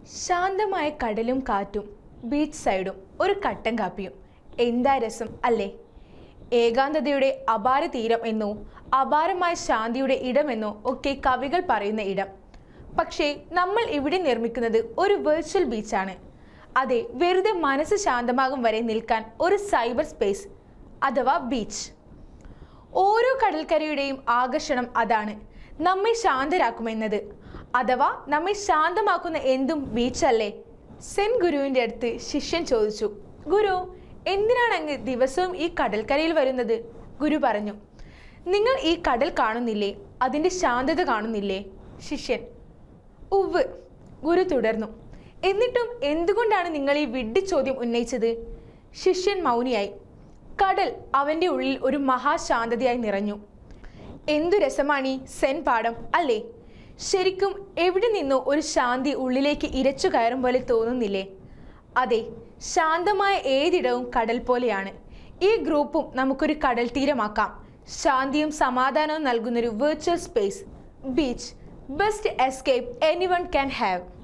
ശാന്തമായ കടലും കാറ്റും ബീച്ച് സൈഡും ഒരു കട്ടൻ കാപ്പിയും എന്താ രസം അല്ലേ ഏകാന്തതയുടെ അപാര തീരം എന്നോ അപാരമായ ശാന്തിയുടെ ഇടമെന്നോ ഒക്കെ കവികൾ പറയുന്ന ഇടം പക്ഷേ നമ്മൾ ഇവിടെ നിർമ്മിക്കുന്നത് ഒരു വെർച്വൽ ബീച്ചാണ് അതെ വെറുതെ മനസ്സ് ശാന്തമാകും വരെ നിൽക്കാൻ ഒരു സൈബർ സ്പേസ് അഥവാ ബീച്ച് ഓരോ കടൽക്കരയുടെയും ആകർഷണം അതാണ് നമ്മെ ശാന്തരാക്കുമെന്നത് അഥവാ നമ്മെ ശാന്തമാക്കുന്ന എന്തും ബീച്ചല്ലേ സെൻ ഗുരുവിൻ്റെ അടുത്ത് ശിഷ്യൻ ചോദിച്ചു ഗുരു എന്തിനാണ് അങ്ങ് ദിവസവും ഈ കടൽക്കരയിൽ വരുന്നത് ഗുരു പറഞ്ഞു നിങ്ങൾ ഈ കടൽ കാണുന്നില്ലേ അതിൻ്റെ ശാന്തത കാണുന്നില്ലേ ശിഷ്യൻ ഉവ് ഗുരു തുടർന്നു എന്നിട്ടും എന്തുകൊണ്ടാണ് നിങ്ങൾ ഈ വിഡ്ഢി ചോദ്യം ഉന്നയിച്ചത് ശിഷ്യൻ മൗനിയായി കടൽ അവൻ്റെ ഉള്ളിൽ ഒരു മഹാശാന്തതയായി നിറഞ്ഞു എന്തു രസമാണ് ഈ സെൻ പാഠം അല്ലേ ശരിക്കും എവിടെ നിന്നോ ഒരു ശാന്തി ഉള്ളിലേക്ക് ഇരച്ചു കയറും പോലെ തോന്നുന്നില്ലേ അതെ ശാന്തമായ ഏതിടവും കടൽ പോലെയാണ് ഈ ഗ്രൂപ്പും നമുക്കൊരു കടൽ തീരമാക്കാം ശാന്തിയും സമാധാനവും നൽകുന്നൊരു virtual space beach best escape anyone can have